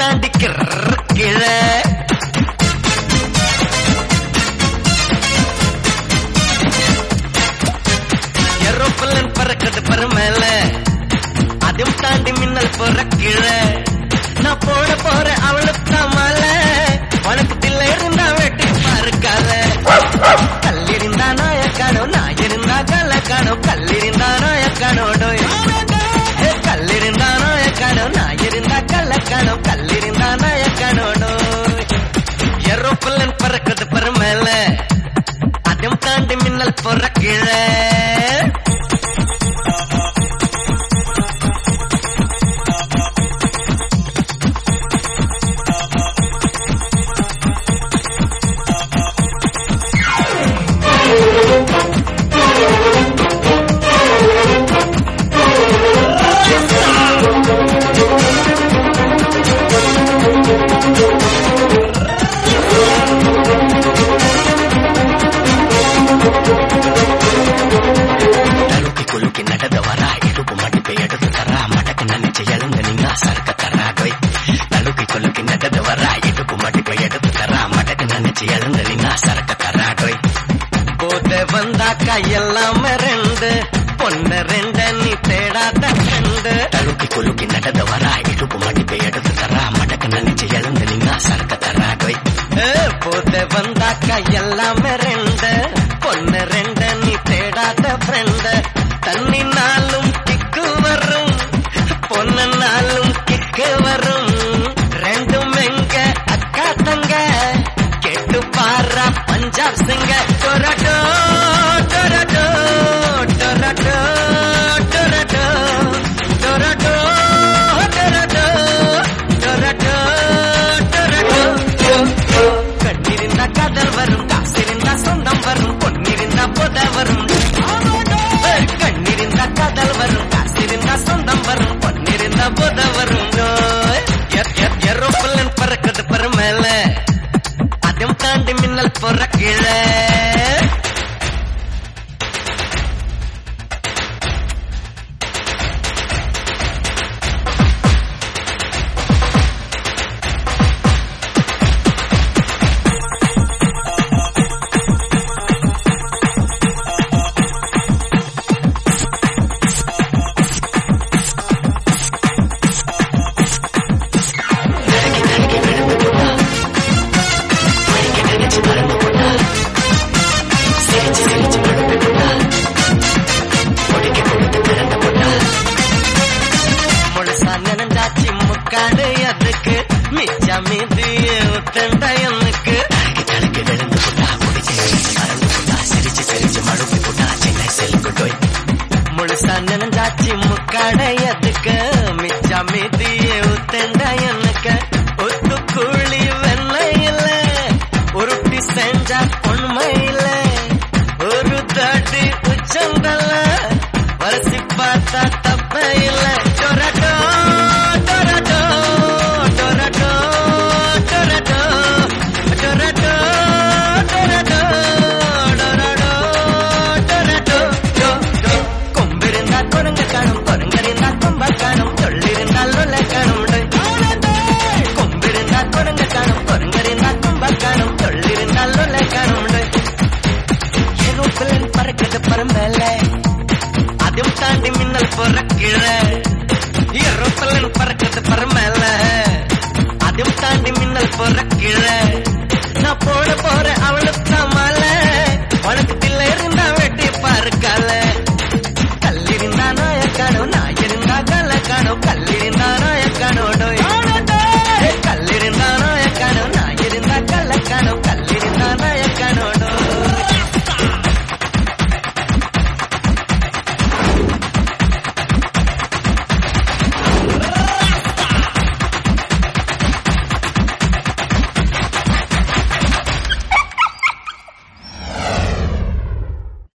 தாண்டி கிர்ரு கீழே ஏரோப்ளேன் பறக்குது பருமேல அதையும் தாண்டி மின்னல் போற கீழே நான் போட போற அவளுக்கு மலை வழக்கத்தில் இருந்தா வெட்டி பாருக்கால கல்லிருந்தா நாய காணோம் நான் இருந்தா கல காணோம் கல்லிருந்தா நாய காணோடோய் கல்லிருந்தா நாய காணோம் நான் இருந்தா கல்ல காணோம் கல்லிருந்தா நாய காணோடோய் ஏரோப்ளேன் பறக்குது பருமேல அதையும் தாண்டி மின்னல் போற கீழே ತಲುಕಿ ಕುಲುಕಿ ನಡೆದವರ ಇಡುಪು ಮಡಿಪೆ ಎಡೆದು ತರ ಮಡಕ ನೆನೆಚ ಎಳಂಗ ನಿನ್ನ ಸರ್ಕ ತರ ಡೊಯ್ ತಲುಕಿ ಕುಲುಕಿ ನಡೆದವರ ಇಡುಪು ಮಡಿಪೆ ಎಡೆದು ತರ ಮಡಕ ನೆನೆಚ ಎಳಂಗ ನಿನ್ನ ಸರ್ಕ ತರ ಡೊಯ್ போத வந்தாக்கா எல்லாமே ரெண்டு பொண்ணு ரெண்ட நீ தேடாத ரெண்டு ತಲುಕಿ ಕುಲುಕಿ ನಡೆದವರ ಇಡುಪು ಮಡಿಪೆ ಎಡೆದು ತರ ಮಡಕ ನೆನೆಚ ಎಳಂಗ ನಿನ್ನ ಸರ್ಕ ತರ ಡೊಯ್ போத வந்தாக்கா எல்லாமே ரெண்டு பொண்ணு ரெண்ட நீ தேடாத ஃப்ரெண்டு தண்ணினாலும் கிக்கு வரும் பொண்ணுனாலும் கிக்கு வரும் ரெண்டும் எங்க அக்கா தங்க கேட்டு பாரா பஞ்சாப் சிங்க டொரட்டோ டொரட்டோ டொரட்டோ டொரட்டோ டொரட்டோ டொரட்டோ டொரட்டோ டொரட்டோ கண்ணிருந்தா காதல் வரும் காசிருந்தா சொந்தம் வரும் பொன்னிருந்தா போத வரும் கண்ணிருந்தா காதல் வரும் காசிருந்தா சொந்தம் வரும் பொன்னிருந்தா போத வரும் எரோப்பலன் பறக்குது பருமேல அதையும் தாண்டி மின்னல் போற கீழே நரகி நரகி விழுந்து போட்டா படிக்க நினைச்சு மறந்து போட்டா சிரிச்சு சிரிச்சு மறந்து போட்டா முடிக்க கொடுத்து பிறந்து போட்டா முழுசா நினைஞ்சாச்சு முக்காடு அதுக்கு மிச்சம் மீது உத்தண்ட எனக்கு தலக்கு தலக்கு விழுந்து போட்டா முடிச்சு நினைச்சு மறந்து போட்டா சிரிச்சு சிரிச்சு மழுப்பி போட்டா சென்னை செல்லுக்கு டோய் முழுசா நினைஞ்சாச்சு முக்காடு அதுக்கு மிச்சம் மீது உத்தண்ட எனக்கு ஒத்து கூலி வெண்ணையில உருட்டி செஞ்சா உண்மையில ஒரு தாட்டி உச்சந்தல்ல வரிசி பார்த்தா தப்ப இல்ல டொரட்டோ டொரட்டோ டொரட்டோ டொரட்டோ டொரட்டோ டொரட்டோ டொரடோ டொரட்டோ டோ டோ கொம்பிருந்தா குரங்க காணும் குரங்கறிந்தா கொம்ப காணும் சொல்லிருந்தால் லொல்ல காணும் கொம்பிருந்தா குரங்க காணும் குரங்கறிந்தா கொம்ப காணும் சொல்லிருந்தால் லொல்ல காணும் ஏரோப்ளேன் பறக்குது பரம்பல அதையும் தாண்டி மின்னல் போற கீழே ஏரோப்ளேன் பறக்குது பரம்பல அதையும் தாண்டி மின்னல் போற கீழே நான் போட போற அவளுக்கு மலை வழக்கத்தில் இருந்தா வெட்டி